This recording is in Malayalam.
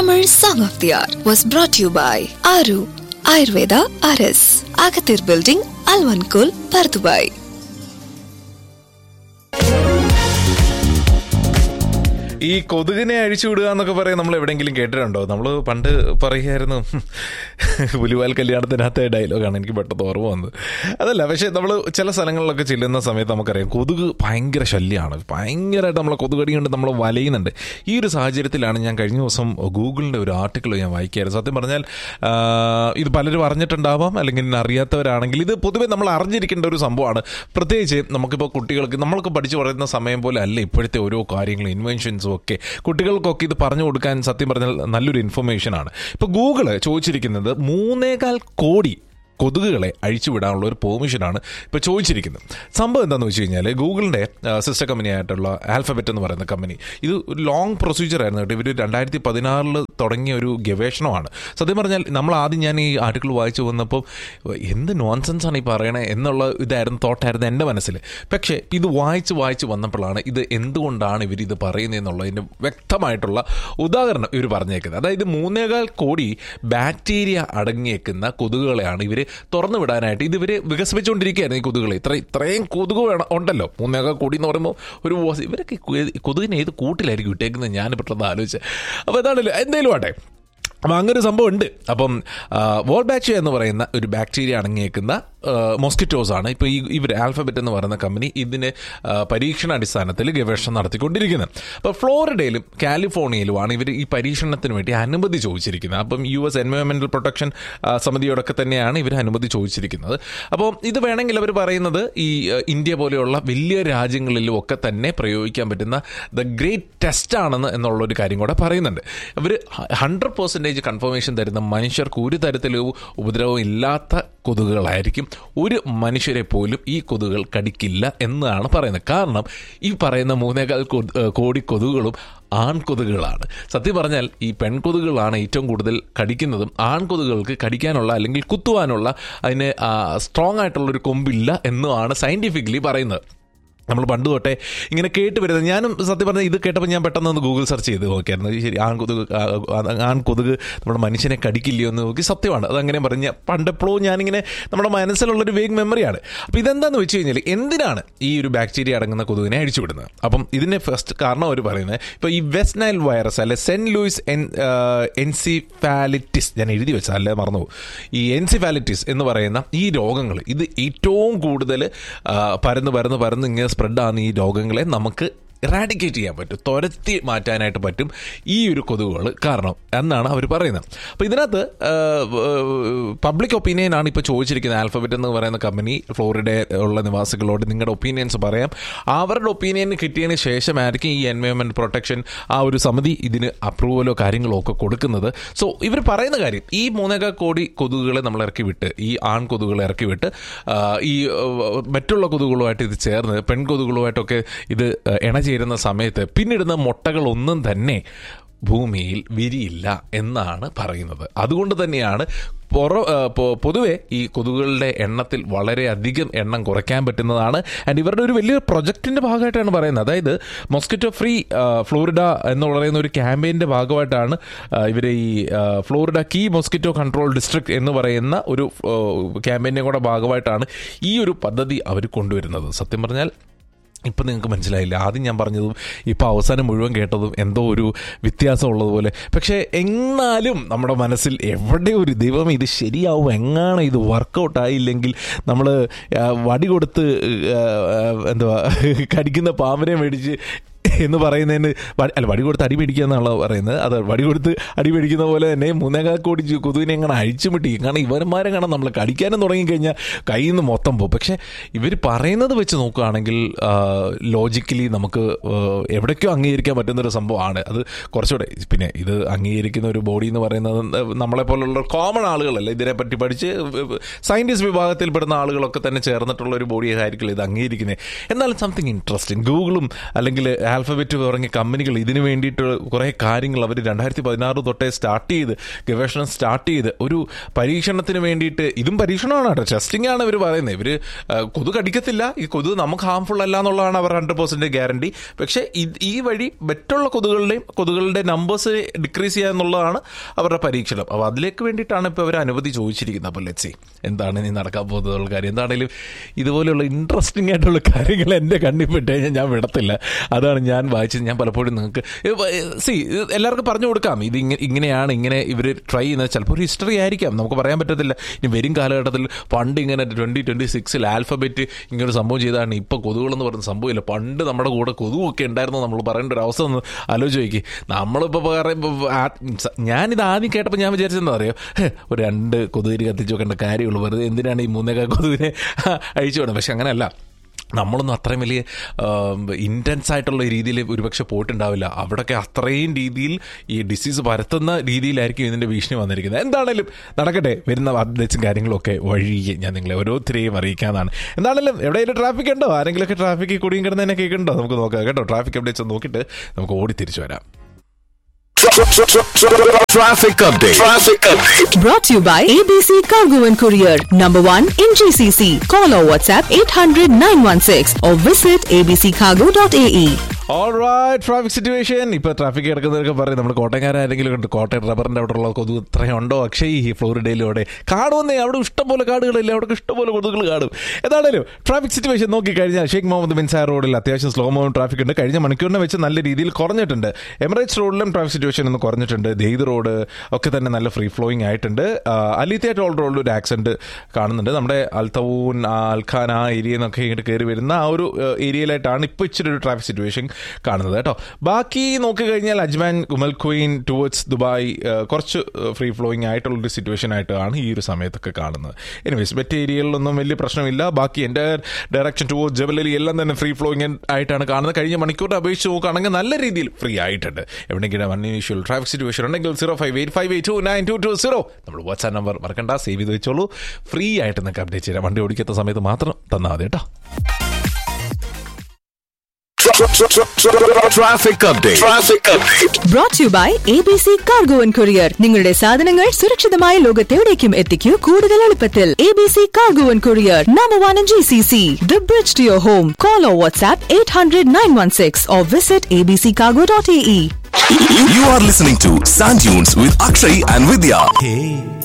Tamil Song of the Hour was brought to you by Aru Ayurveda RS, Agathir Building, Alvankul, Pardubai. ഈ കൊതുകിനെ അഴിച്ചു വിടുക എന്നൊക്കെ പറയാൻ നമ്മൾ എവിടെയെങ്കിലും കേട്ടിട്ടുണ്ടോ നമ്മൾ പണ്ട് പറയുമായിരുന്നു പുലിവാൽ കല്യാണത്തിനകത്തെ ഡയലോഗാണ് എനിക്ക് പെട്ടെന്ന് ഓർമ്മ വന്നത് അതല്ല പക്ഷേ നമ്മൾ ചില സ്ഥലങ്ങളിലൊക്കെ ചെല്ലുന്ന സമയത്ത് നമുക്കറിയാം കൊതുക് ഭയങ്കര ശല്യമാണ് ഭയങ്കരമായിട്ട് നമ്മളെ കൊതുകടി കൊണ്ട് നമ്മൾ വലയുന്നുണ്ട് ഈ ഒരു സാഹചര്യത്തിലാണ് ഞാൻ കഴിഞ്ഞ ദിവസം ഗൂഗിളിൻ്റെ ഒരു ആർട്ടിക്കിൾ ഞാൻ വായിക്കാറ് സത്യം പറഞ്ഞാൽ ആ, ഇത് പലരും അറിഞ്ഞിട്ടുണ്ടാവാം അല്ലെങ്കിൽ ഇനി അറിയാത്തവരാണെങ്കിൽ ഇത് പൊതുവെ നമ്മൾ അറിഞ്ഞിരിക്കേണ്ട ഒരു സംഭവമാണ് പ്രത്യേകിച്ച് നമുക്കിപ്പോൾ കുട്ടികൾക്ക് നമ്മൾക്ക് പഠിച്ചു പറയുന്ന സമയം പോലെ അല്ല ഇപ്പോഴത്തെ ഓരോ കാര്യങ്ങളും ഇൻവെൻഷൻസും ഒക്കെ കുട്ടികൾക്കൊക്കെ ഇത് പറഞ്ഞു കൊടുക്കാൻ സത്യം പറഞ്ഞാൽ നല്ലൊരു ഇൻഫർമേഷൻ ആണ് ഇപ്പോൾ ഗൂഗിള് ചോദിച്ചിരിക്കുന്നത് മൂന്നേകാൽ കോടി കൊതുകുകളെ അഴിച്ചുവിടാനുള്ള ഒരു പെർമിഷനാണ് ഇപ്പോൾ ചോദിച്ചിരിക്കുന്നത് സംഭവം എന്താണെന്ന് വെച്ച് കഴിഞ്ഞാൽ ഗൂഗിളിൻ്റെ സിസ്റ്റർ കമ്പനി ആയിട്ടുള്ള ആൽഫബറ്റ് എന്ന് പറയുന്ന കമ്പനി ഇത് ഒരു ലോങ് പ്രൊസീജിയർ ആയിരുന്നു കേട്ടോ ഇവർ രണ്ടായിരത്തി പതിനാറിൽ തുടങ്ങിയ ഒരു ഗവേഷണമാണ് സത്യം പറഞ്ഞാൽ നമ്മൾ ആദ്യം ഞാൻ ഈ ആർട്ടിക്കിൾ വായിച്ചു വന്നപ്പോൾ എന്ത് നോൺസെൻസ് ആണ് ഈ പറയണേ എന്നുള്ള ഇതായിരുന്നു തോട്ടായിരുന്നു എൻ്റെ മനസ്സിൽ പക്ഷേ ഇത് വായിച്ച് വായിച്ച് വന്നപ്പോഴാണ് ഇത് എന്തുകൊണ്ടാണ് ഇവർ ഇത് പറയുന്നതെന്നുള്ളതിൻ്റെ വ്യക്തമായിട്ടുള്ള ഉദാഹരണം ഇവർ പറഞ്ഞേക്കുന്നത് അതായത് മൂന്നേകാൽ കോടി ബാക്ടീരിയ അടങ്ങിയേക്കുന്ന കൊതുകുകളെയാണ് ഇവർ തുറന്നു വിടാനായിട്ട് ഇത് ഇവർ വികസിപ്പിച്ചുകൊണ്ടിരിക്കുകയായിരുന്നു ഈ കൊതുകുകൾ ഇത്ര ഇത്രയും കൊതുക് വേണം ഉണ്ടല്ലോ മൂന്നേകാൽ കോടി എന്ന് പറയുമ്പോൾ ഒരു വോസ്- ഇവരൊക്കെ കു- കൊതുകിനെ ഏത് കൂട്ടിലായിരിക്കും ഇട്ടേക്കുന്നത് ഞാൻ പെട്ടെന്ന് ആലോചിച്ചത് അപ്പോൾ എന്താണല്ലോ എന്തായാലും ആട്ടെ അപ്പം അങ്ങനെ ഒരു സംഭവം ഉണ്ട് അപ്പം വോൾബാക്ടീരിയ എന്ന് പറയുന്ന ഒരു ബാക്ടീരിയ അടങ്ങിയേക്കുന്ന മോസ്കിറ്റോസ് ആണ് ഇപ്പോൾ ഈ ഇവർ ആൽഫബറ്റ് എന്ന് പറയുന്ന കമ്പനി ഇതിന് ആ, പരീക്ഷണാടിസ്ഥാനത്തിൽ ഗവേഷണം നടത്തിക്കൊണ്ടിരിക്കുന്നത് അപ്പോൾ ഫ്ലോറിഡയിലും കാലിഫോർണിയയിലുമാണ് ഇവർ ഈ പരീക്ഷണത്തിന് വേണ്ടി അനുമതി ചോദിച്ചിരിക്കുന്നത് അപ്പം യു എസ് എൻവയോൺമെൻറ്റൽ പ്രൊട്ടക്ഷൻ ആ, സമിതിയോടൊക്കെ തന്നെയാണ് ഇവർ അനുമതി ചോദിച്ചിരിക്കുന്നത് അപ്പോൾ ഇത് വേണമെങ്കിൽ അവർ പറയുന്നത് ഈ ആ, ഇന്ത്യ പോലെയുള്ള വലിയ രാജ്യങ്ങളിലും ഒക്കെ തന്നെ പ്രയോഗിക്കാൻ പറ്റുന്ന ദ ഗ്രേറ്റ് ടെസ്റ്റ് ആണെന്ന് എന്നുള്ളൊരു കാര്യം കൂടെ പറയുന്നുണ്ട് ഇവർ ഹൺഡ്രഡ് പെർസെൻറ്റേജ് കൺഫർമേഷൻ തരുന്ന മനുഷ്യർക്ക് ഒരു തരത്തിലും ഉപദ്രവവും ഇല്ലാത്ത കൊതുകുകളായിരിക്കും ഒരു മനുഷ്യരെ പോലും ഈ കൊതുകുകൾ കടിക്കില്ല എന്നാണ് പറയുന്നത് കാരണം ഈ പറയുന്ന മൂന്നേകാൽ കൊ- ഏഹ് കോടി കൊതുകുകളും ആൺകൊതുകുകളാണ് സത്യം പറഞ്ഞാൽ ഈ പെൺകൊതുകുകളാണ് ഏറ്റവും കൂടുതൽ കടിക്കുന്നതും ആൺകൊതുകുകൾക്ക് കടിക്കാനുള്ള അല്ലെങ്കിൽ കുത്തുവാനുള്ള അതിന് സ്ട്രോങ് ആയിട്ടുള്ള ഒരു കൊമ്പില്ല എന്നുമാണ് സയൻറ്റിഫിക്കലി പറയുന്നത് നമ്മൾ പണ്ട് തൊട്ടേ ഇങ്ങനെ കേട്ട് വരുന്നത് ഞാനും സത്യം പറഞ്ഞാൽ ഇത് കേട്ടപ്പോൾ ഞാൻ പെട്ടെന്ന് ഒന്ന് ഗൂഗിൾ സെർച്ച് ചെയ്ത് നോക്കിയായിരുന്നു ഈ ശരി ആൺകൊതുക് ആ, ആ, ആൺകൊതുക് നമ്മുടെ മനുഷ്യനെ കടിക്കില്ലയോ എന്ന് നോക്കി സത്യമാണ് അതങ്ങനെ പറഞ്ഞ പണ്ടെപ്പോഴും ഞാനിങ്ങനെ നമ്മുടെ മനസ്സിലുള്ളൊരു വേഗ് മെമ്മറിയാണ് അപ്പോൾ ഇതെന്താന്ന് വെച്ച് കഴിഞ്ഞാൽ എന്തിനാണ് ഈ ഒരു ബാക്ടീരിയ അടങ്ങുന്ന കൊതുകിനെ അഴിച്ചുവിടുന്നത് അപ്പം ഇതിൻ്റെ ഫസ്റ്റ് കാരണം അവർ പറയുന്നത് ഇപ്പോൾ ഈ വെസ്റ്റ് നൈൽ വൈറസ് അല്ലെ സെൻറ്റ് ലൂയിസ് എൻ എൻസിഫാലിറ്റിസ് ഞാൻ എഴുതി വെച്ചാൽ അല്ലേ മറന്നു പോകും. ഈ എൻസിഫാലിറ്റിസ് എന്ന് പറയുന്ന ഈ രോഗങ്ങൾ ഇത് ഏറ്റവും കൂടുതൽ ആ, പരന്ന് പരന്ന് പരന്ന് ഇങ്ങനെ സ്പ്രെഡാകുന്ന ഈ രോഗങ്ങളെ നമുക്ക് ഇറാഡിക്കേറ്റ് ചെയ്യാൻ പറ്റും തുരത്തി മാറ്റാനായിട്ട് പറ്റും ഈ ഒരു കൊതുകുകൾ കാരണം എന്നാണ് അവർ പറയുന്നത് അപ്പോൾ ഇതിനകത്ത് പബ്ലിക് ഒപ്പീനിയൻ ആണ് ഇപ്പോൾ ചോദിച്ചിരിക്കുന്നത് ആൽഫബറ്റ് എന്ന് പറയുന്ന കമ്പനി ഫ്ലോറിഡ ഉള്ള നിവാസികളോട് നിങ്ങളുടെ ഒപ്പീനിയൻസ് പറയാം അവരുടെ ഒപ്പീനിയൻ കിട്ടിയതിന് ശേഷമായിരിക്കും ഈ എൻവയോൺമെൻറ്റ് പ്രൊട്ടക്ഷൻ ആ ഒരു സമിതി ഇതിന് അപ്രൂവലോ കാര്യങ്ങളോ ഒക്കെ കൊടുക്കുന്നത് സോ ഇവർ പറയുന്ന കാര്യം ഈ മൂന്നേകാൽ കോടി കൊതുകുകളെ നമ്മൾ ഇറക്കി വിട്ട് ഈ ആൺ കൊതുകുകളെ ഇറക്കി വിട്ട് ആ, ഈ ആ, മറ്റുള്ള കൊതുകുകളുമായിട്ട് ഇത് ചേർന്ന് പെൺകൊതുകുകളുമായിട്ടൊക്കെ ഇത് ആ, ഇണ ചേരുന്ന സമയത്ത് പിന്നിടുന്ന മുട്ടകളൊന്നും തന്നെ ഭൂമിയിൽ വിരിയില്ല എന്നാണ് പറയുന്നത് അതുകൊണ്ട് തന്നെയാണ് പൊറ ആ, പൊ- പൊതുവെ ഈ കൊതുകുകളുടെ എണ്ണത്തിൽ വളരെയധികം എണ്ണം കുറയ്ക്കാൻ പറ്റുന്നതാണ് ആൻഡ് ഇവരുടെ ഒരു വലിയ പ്രൊജക്റ്റിന്റെ ഭാഗമായിട്ടാണ് പറയുന്നത് അതായത് മൊസ്കിറ്റോ ഫ്രീ ഫ്ലോറിഡ എന്ന് പറയുന്ന ഒരു ക്യാമ്പയിൻ്റെ ഭാഗമായിട്ടാണ് ഇവർ ഈ ആ, Florida Keys mosquito control district എന്ന് പറയുന്ന ഒരു ക്യാമ്പയിൻ്റെ കൂടെ ഭാഗമായിട്ടാണ് ഈ ഒരു പദ്ധതി അവർ കൊണ്ടുവരുന്നത് സത്യം പറഞ്ഞാൽ ഇപ്പം നിങ്ങൾക്ക് മനസ്സിലായില്ല ആദ്യം ഞാൻ പറഞ്ഞതും ഇപ്പോൾ അവസാനം മുഴുവൻ കേട്ടതും എന്തോ ഒരു വ്യത്യാസം ഉള്ളതുപോലെ പക്ഷേ എന്നാലും നമ്മുടെ മനസ്സിൽ എവിടെ ഒരു ദൈവം ഇത് ശരിയാവും എങ്ങാണ് ഇത് വർക്കൗട്ട് ആയില്ലെങ്കിൽ നമ്മൾ വടി കൊടുത്ത് ആ, ആ, എന്തുവാ കടിക്കുന്ന പാമ്പിനെ മേടിച്ച് എന്ന് പറയുന്നതിന് വടി- അല്ല വടി കൊടുത്ത് അടി പിടിക്കുക എന്നാണല്ലോ പറയുന്നത് അത് വടി കൊടുത്ത് അടി പിടിക്കുന്ന പോലെ തന്നെ മൂന്നേകാൽ കോടി ചു- കൊതുകിനെ എങ്ങനെ അഴിച്ചുമിട്ടി കാരണം ഇവന്മാരെ കാണാൻ നമ്മൾ കടിക്കാനും തുടങ്ങിക്കഴിഞ്ഞാൽ കയ്യിൽ നിന്ന് മൊത്തം പോകും പക്ഷേ ഇവർ പറയുന്നത് വെച്ച് നോക്കുകയാണെങ്കിൽ ലോജിക്കലി നമുക്ക് ആ, എവിടേക്കോ അംഗീകരിക്കാൻ പറ്റുന്നൊരു സംഭവമാണ് അത് കുറച്ചുകൂടെ പിന്നെ ഇത് അംഗീകരിക്കുന്ന ഒരു ബോഡി എന്ന് പറയുന്നത് നമ്മളെ പോലുള്ള കോമൺ ആളുകളല്ല ഇതിനെപ്പറ്റി പഠിച്ച് സയൻറ്റിസ്റ്റ് വിഭാഗത്തിൽപ്പെടുന്ന ആളുകളൊക്കെ തന്നെ ചേർന്നിട്ടുള്ള ഒരു ബോഡി ആയിരിക്കില്ല ഇത് അംഗീകരിക്കുന്നത് എന്നാലും സംതിങ് ഇൻട്രസ്റ്റിംഗ് ഗൂഗിളും അല്ലെങ്കിൽ ആൽഫബറ്റ് തുടങ്ങിയ കമ്പനികൾ ഇതിനു വേണ്ടിയിട്ട് കുറേ കാര്യങ്ങൾ അവർ രണ്ടായിരത്തി പതിനാറ് തൊട്ടേ സ്റ്റാർട്ട് ചെയ്ത് ഗവേഷണം സ്റ്റാർട്ട് ചെയ്ത് ഒരു പരീക്ഷണത്തിന് വേണ്ടിയിട്ട് ഇതും പരീക്ഷണമാണ് കേട്ടോ ടെസ്റ്റിംഗ് ആണ് ഇവർ പറയുന്നത് ഇവർ കൊതു കടിക്കത്തില്ല ഈ കൊതു നമുക്ക് ഹാംഫുൾ അല്ല എന്നുള്ളതാണ് അവർ ഹൺഡ്രഡ് പെർസെന്റ് ഗ്യാരണ്ടി പക്ഷേ ഇത് ഈ വഴി മറ്റുള്ള കൊതുകളുടെയും കൊതുകളുടെ നമ്പേഴ്സ് ഡിക്രീസ് ചെയ്യുക എന്നുള്ളതാണ് അവരുടെ പരീക്ഷണം അപ്പോൾ അതിലേക്ക് വേണ്ടിയിട്ടാണ് ഇപ്പോൾ അവർ അനുമതി ചോദിച്ചിരിക്കുന്നത് അപ്പോൾ ലെറ്റ്സി എന്താണ് ഇനി നടക്കാൻ പോകുന്നതുള്ള കാര്യം എന്താണെങ്കിലും ഇതുപോലെയുള്ള ഇൻട്രസ്റ്റിംഗ് ആയിട്ടുള്ള കാര്യങ്ങൾ എൻ്റെ കണ്ണിൽ പെട്ട് കഴിഞ്ഞാൽ ഞാൻ വിടത്തില്ല അതാണ് ഞാൻ വായിച്ചത് ഞാൻ പലപ്പോഴും നിങ്ങൾക്ക് സി എല്ലാവർക്കും പറഞ്ഞു കൊടുക്കാം ഇത് ഇങ്ങനെ ഇങ്ങനെയാണ് ഇങ്ങനെ ഇവർ ട്രൈ ചെയ്യുന്നത് ചിലപ്പോൾ ഒരു ഹിസ്റ്ററി ആയിരിക്കാം നമുക്ക് പറയാൻ പറ്റത്തില്ല ഇനി വരും കാലഘട്ടത്തിൽ പണ്ട് ഇങ്ങനെ ട്വൻറ്റി ട്വൻറ്റി സിക്സിൽ ആൽഫബറ്റ് ഇങ്ങനെ ഒരു സംഭവം ചെയ്താണ് ഇപ്പോൾ കൊതുകുകളെന്ന് പറയുന്ന സംഭവമില്ല പണ്ട് നമ്മുടെ കൂടെ കൊതുകൊക്കെ ഉണ്ടായിരുന്നു നമ്മൾ പറയേണ്ട ഒരു അവസ്ഥ ഒന്ന് ആലോചിച്ച് നോക്കി നമ്മളിപ്പോൾ പറയുമ്പോൾ ഞാനിത് ആദ്യം കേട്ടപ്പോൾ ഞാൻ വിചാരിച്ചെന്താ അറിയോ ഹേ, ഒരു രണ്ട് കൊതുകിരി കത്തിച്ച് വെക്കേണ്ട കാര്യമുള്ളൂ വെറുതെ എന്തിനാണ് ഈ മൂന്നേക്കാ കൊതുകിനെ അഴിച്ചു വിടുന്നത് പക്ഷെ അങ്ങനെയല്ല നമ്മളൊന്നും അത്രയും വലിയ ഇൻറ്റൻസ് ആയിട്ടുള്ള രീതിയിൽ ഒരുപക്ഷെ പോയിട്ടുണ്ടാവില്ല അവിടെയൊക്കെ അത്രയും രീതിയിൽ ഈ ഡിസീസ് പരത്തുന്ന രീതിയിലായിരിക്കും ഇതിൻ്റെ ഭീഷണി വന്നിരിക്കുന്നത് എന്താണേലും നടക്കട്ടെ വരുന്ന അപ്ഡേറ്റ്സും കാര്യങ്ങളൊക്കെ വഴിയെ ഞാൻ നിങ്ങളെ ഓരോരുത്തരെയും അറിയിക്കാന്നാണ് എന്താണേലും എവിടെയെങ്കിലും ട്രാഫിക് ഉണ്ടോ ആരെങ്കിലുമൊക്കെ ട്രാഫിക്കിൽ കുടിയും കിടന്നതിനെ കേൾക്കുന്നുണ്ടോ നമുക്ക് നോക്കാം കേട്ടോ ട്രാഫിക് അപ്ഡേറ്റ്സ് നോക്കിയിട്ട് നമുക്ക് ഓടി തിരിച്ചു വരാം Traffic update. Traffic update. Brought to you by ABC Cargo and Courier. Number one in GCC. Call or WhatsApp 800 916 or visit abccargo.ae. Alright traffic situation ഇപ്പൊ ട്രാഫിക് കിടക്കുന്നവരൊക്കെ പറയും നമ്മുടെ കോട്ടയംകാരെങ്കിലും ഉണ്ട് കോട്ടയം റബ്ബറിന്റെ അവിടെ ഉള്ള കൊതു ഇത്രയുണ്ടോ അക്ഷയ് ഈ ഫ്ലോറിഡയിലൂടെ കാണുമെന്നേ അവിടെ ഇഷ്ടംപോലെ കാടുകളില്ല അവിടെ ഇഷ്ടംപോലെ കൊതുകൾ കാണും എന്താണേലും ട്രാഫിക് സിറ്റുവേഷൻ നോക്കിക്കഴിഞ്ഞാൽ ഷെയ്ഖ് മുഹമ്മദ് ബിൻസാർ റോഡിൽ അത്യാവശ്യം സ്ലോ മൂവ് ട്രാഫിക് ഉണ്ട് കഴിഞ്ഞ മണിക്കൂറിനെ വെച്ച് നല്ല രീതിയിൽ കുറഞ്ഞിട്ടുണ്ട് എമിറേറ്റ്സ് റോഡിലും ട്രാഫിക് സിറ്റുവേഷൻ ഒന്ന് കുറഞ്ഞിട്ടുണ്ട് ദെയ്ത് റോഡ് ഒക്കെ തന്നെ നല്ല ഫ്രീ ഫ്ലോയിങ് ആയിട്ടുണ്ട് അലിത്തിയ ടോൾ റോഡിൽ ഒരു ആക്സിഡന്റ് കാണുന്നുണ്ട് നമ്മുടെ അൽത്തവൂൻ ആ, അൽഖാൻ ആ ഏരിയയിൽ നിന്നൊക്കെ ഇങ്ങോട്ട് കയറി വരുന്ന ആ ഒരു ഏരിയയിലായിട്ടാണ് ഇപ്പോൾ ഇച്ചിരി ഒരു ട്രാഫിക് സിറ്റുവേഷൻ കാണുന്നത് കേട്ടോ ബാക്കി നോക്കിക്കഴിഞ്ഞാൽ Ajman Umm Al Quwain towards Dubai ആ, കുറച്ച് ഫ്രീ ഫ്ലോയിങ് ആയിട്ടുള്ള ഒരു സിറ്റുവേഷൻ ആയിട്ടാണ് ഈ ഒരു സമയത്തൊക്കെ കാണുന്നത് എനിവേസ് മറ്റ് ഏരിയകളിലൊന്നും വലിയ പ്രശ്നമില്ല ബാക്കി എൻ്റെ ഡയറക്ഷൻ ടുവേർഡ് ജബലലി എല്ലാം തന്നെ ഫ്രീ ഫ്ലോയിങ് ആയിട്ടാണ് കാണുന്നത് കഴിഞ്ഞ മണിക്കൂറിനെ അപേക്ഷിച്ച് നോക്കുകയാണെങ്കിൽ നല്ല രീതിയിൽ ഫ്രീ ആയിട്ടുണ്ട് എവിടെയെങ്കിലും അൺയൂഷ്വൽ ട്രാഫിക് സിറ്റുവേഷൻ ഉണ്ടെങ്കിൽ zero five eight five eight two nine two two zero നമ്മൾ വാട്സാപ്പ് നമ്പർ മറക്കണ്ട സേവ് ചെയ്ത് വെച്ചോളൂ ഫ്രീ ആയിട്ട് നിങ്ങൾക്ക് അപ്ഡേറ്റ് ചെയ്യാം വണ്ടി ഓടിക്കാത്ത സമയത്ത് മാത്രം തന്നാൽ മതി കേട്ടോ Traffic update. Traffic update. Brought to you by ABC Cargo and Courier. നിങ്ങളുടെ സാധനങ്ങൾ സുരക്ഷിതമായ ലോകത്തെവിടേക്കും എത്തിക്കൂ കൂടുതൽ എളുപ്പത്തിൽ ABC Cargo and Courier. Number one in GCC. The bridge to your home. Call or WhatsApp 800 916 or visit abccargo.ae. You are listening to Sand Dunes with Akshay and Vidya.